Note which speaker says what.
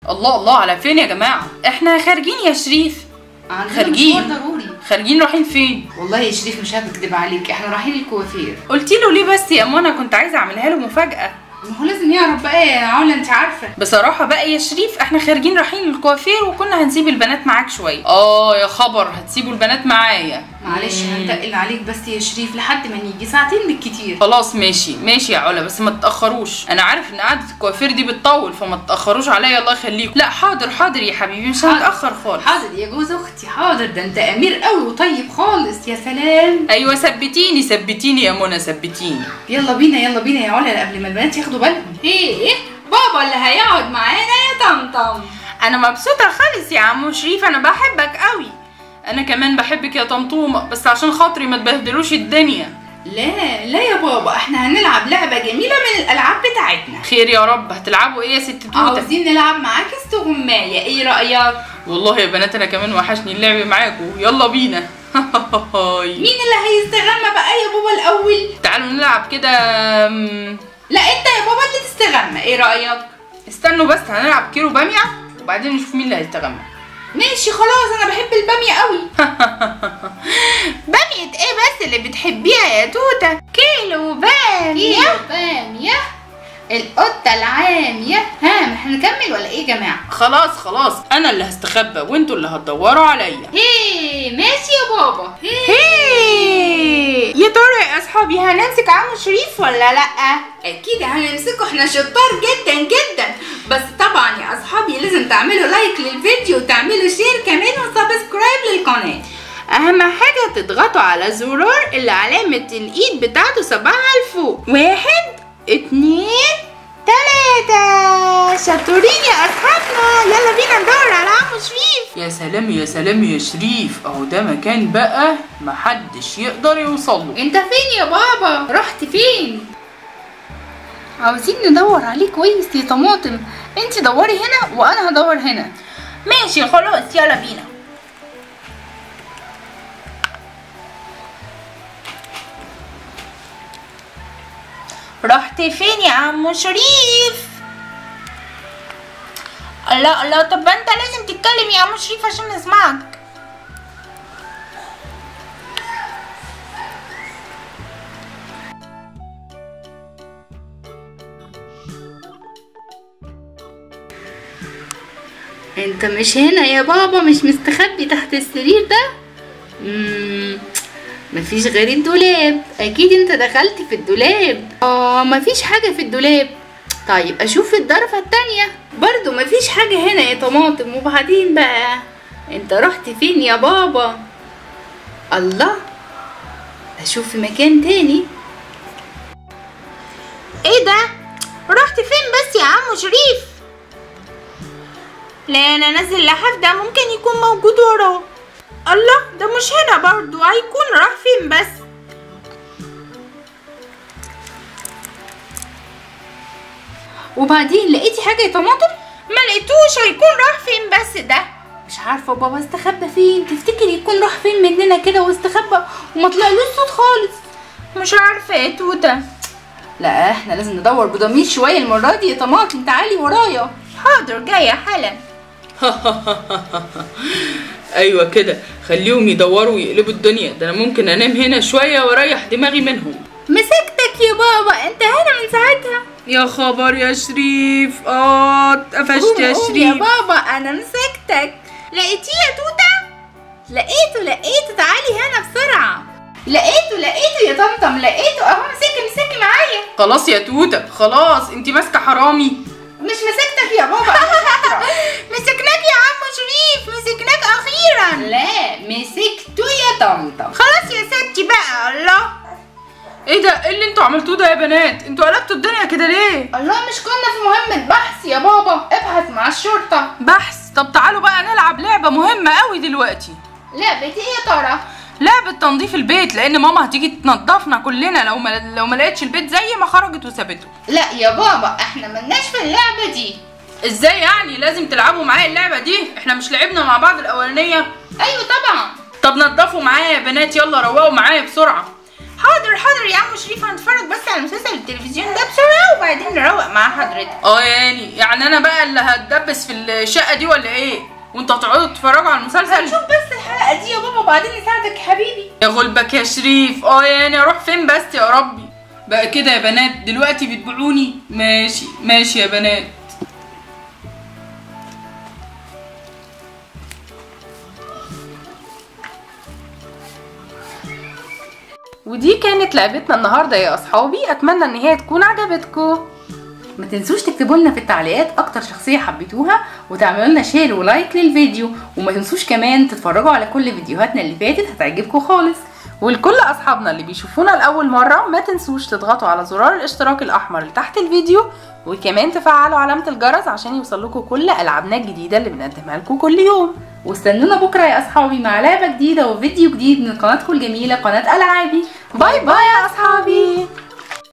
Speaker 1: الله الله على فين يا جماعه احنا خارجين يا شريف
Speaker 2: عندنا
Speaker 1: خارجين.
Speaker 2: مشوار ضروري
Speaker 1: خارجين رايحين فين
Speaker 2: والله يا شريف مش هكدب عليك احنا رايحين الكوافير
Speaker 1: قلت له ليه بس يا منى كنت عايزه اعملها له مفاجاه
Speaker 2: ما هو لازم يعرف بقى يا علا انت عارفه
Speaker 1: بصراحة بقى يا شريف احنا خارجين رايحين للكوافير وكنا هنسيب البنات معاك شوية اه يا خبر هتسيبوا البنات معايا
Speaker 2: معلش هنتقل عليك بس يا شريف لحد ما نيجي ساعتين بالكتير
Speaker 1: خلاص ماشي ماشي يا علا بس ما تتأخروش انا عارف ان قعدة الكوافير دي بتطول فما تتأخروش عليا الله يخليكم لا حاضر حاضر يا حبيبي مش
Speaker 2: حاضر.
Speaker 1: هنتأخر خالص
Speaker 2: حاضر يا جوز اختي حاضر ده انت امير قوي وطيب خالص يا سلام
Speaker 1: ايوه ثبتيني ثبتيني يا منى ثبتيني
Speaker 2: يلا بينا يلا بينا يا علا قبل ما البنات ياخدوا بالهم ايه بابا اللي هيقعد معانا يا طمطم
Speaker 1: انا مبسوطة خالص يا عمو شريف انا بحبك قوي انا كمان بحبك يا طمطومة بس عشان خاطري ما تبهدلوش الدنيا
Speaker 2: لا لا يا بابا احنا هنلعب لعبة جميلة من الألعاب بتاعتنا
Speaker 1: خير يا رب هتلعبوا ايه يا ست توته
Speaker 2: عاوزين نلعب معاك استغماية ايه رأيك؟
Speaker 1: والله يا بنات انا كمان وحشني اللعب معاكم يلا بينا
Speaker 2: مين اللي هيستغمى بقى يا بابا الأول؟
Speaker 1: تعالوا نلعب كده أم،
Speaker 2: لا انت يا بابا اللي تستغمى ايه رأيك؟
Speaker 1: استنوا بس هنلعب كيلو بامية وبعدين نشوف مين اللي هيستغمى
Speaker 2: ماشي خلاص انا بحب البامية قوي
Speaker 1: بامية ايه بس اللي بتحبيها يا توتة كيلو بامية
Speaker 2: كيلو بامية القطة العامية ها احنا نكمل ولا ايه يا جماعة؟
Speaker 1: خلاص خلاص انا اللي هستخبى وانتوا اللي هتدوروا عليا
Speaker 2: هي ماشي يا بابا
Speaker 1: هي يا ترى يا اصحابي هنمسك عمو شريف ولا لا
Speaker 2: اكيد هنمسكه احنا شطار جدا جدا بس طبعا يا اصحابي لازم تعملوا لايك للفيديو وتعملوا شير كمان وسبسكرايب للقناه
Speaker 1: اهم حاجة تضغطوا على زرار اللي علامة الايد بتاعته صباعها لفوق واحد اتنين تلاتة شطورين يا اصحابنا يلا بينا ندور على عمو شريف يا سلام يا سلام يا شريف اهو ده مكان بقى محدش يقدر يوصله
Speaker 2: انت فين يا بابا رحت فين عاوزين ندور عليه كويس يا طماطم انت دوري هنا وانا هدور هنا
Speaker 1: ماشي خلاص يلا بينا رحت فين يا عمو شريف الله الله طب ما انت لازم تتكلم يا عمو شريف عشان نسمعك
Speaker 2: انت مش هنا يا بابا مش مستخبي تحت السرير ده مم. مفيش غير الدولاب اكيد انت دخلت في الدولاب اه مفيش حاجة في الدولاب طيب اشوف الضرفة التانية برضو مفيش حاجة هنا يا طماطم وبعدين بقى انت رحت فين يا بابا الله اشوف في مكان تاني
Speaker 1: ايه ده رحت فين بس يا عمو شريف لا انا نازل اللحاف ده ممكن يكون موجود وراه الله ده مش هنا برضو هيكون راح فين بس
Speaker 2: وبعدين لقيتي حاجة يا طماطم
Speaker 1: ما لقيتوش هيكون راح فين بس ده
Speaker 2: مش عارفة بابا استخبى فين تفتكر يكون راح فين مننا كده واستخبى وما طلعلوش صوت خالص
Speaker 1: مش عارفه يا توته
Speaker 2: لا احنا لازم ندور بضمير شوية المرة دي يا طماطم تعالي ورايا
Speaker 1: حاضر جايه حالا
Speaker 3: ايوه كده خليهم يدوروا ويقلبوا الدنيا ده انا ممكن انام هنا شويه واريح دماغي منهم
Speaker 2: مسكتك يا بابا انت هنا من ساعتها
Speaker 3: يا خبر يا شريف اه اتقفشت يا
Speaker 2: قوم- قوم
Speaker 3: شريف
Speaker 2: يا بابا انا مسكتك لقيتيه يا توتة لقيته لقيته تعالي هنا بسرعة لقيته لقيته يا طمطم لقيته اهو مسكي مسكي معايا
Speaker 1: خلاص يا توته خلاص انتي ماسكه حرامي
Speaker 2: مش مسكتك يا بابا أنا شاطرة.
Speaker 1: مسكناك يا عمو شريف مسكناك اخيرا
Speaker 2: لا مسكته يا طمطم
Speaker 1: خلاص يا ستي بقى الله ايه ده ايه اللي انتوا عملتوه ده يا بنات انتوا قلبتوا الدنيا كده ليه
Speaker 2: الله مش كنا في مهمة بحث يا بابا ابحث مع الشرطة
Speaker 1: بحث طب تعالوا بقى نلعب لعبه مهمه قوي دلوقتي
Speaker 2: لعبة ايه يا ترى
Speaker 1: لعبه تنظيف البيت لان ماما هتيجي تنضفنا كلنا لو ما لو ما لقيتش البيت زي ما خرجت وسابته
Speaker 2: لا يا بابا احنا ملناش في اللعبة دي
Speaker 1: ازاي يعني لازم تلعبوا معايا اللعبه دي احنا مش لعبنا مع بعض الاولانيه
Speaker 2: ايوه طبعا
Speaker 1: طب نضفوا معايا يا بنات يلا روقوا معايا بسرعه حاضر حاضر يا عم شريف هنتفرج بس على مسلسل التلفزيون ده بسرعه وبعدين نروق مع حضرتك
Speaker 3: اه يعني يعني انا بقى اللي هتدبس في الشقه دي ولا ايه وانتوا هتقعدوا تتفرجوا على المسلسل
Speaker 1: هنشوف بس الحلقه دي يا بابا وبعدين نساعدك يا حبيبي
Speaker 3: يا غلبك يا شريف اه يعني اروح فين بس يا ربي بقى كده يا بنات دلوقتي بتبيعوني ماشي ماشي يا بنات
Speaker 1: ودي كانت لعبتنا النهارده يا اصحابي اتمنى ان هي تكون عجبتكم
Speaker 2: ما تنسوش تكتبوا لنا في التعليقات اكتر شخصيه حبيتوها وتعملوا لنا شير ولايك للفيديو وما تنسوش كمان تتفرجوا على كل فيديوهاتنا اللي فاتت هتعجبكم خالص
Speaker 1: ولكل اصحابنا اللي بيشوفونا لاول مره ما تنسوش تضغطوا على زرار الاشتراك الاحمر اللي تحت الفيديو وكمان تفعلوا علامه الجرس عشان يوصلكوا كل العابنا الجديده اللي بنقدمها لكم كل يوم
Speaker 2: واستنونا بكره يا اصحابي مع لعبه جديده وفيديو جديد من قناتكم الجميله قناه العابي
Speaker 1: باي باي يا اصحابي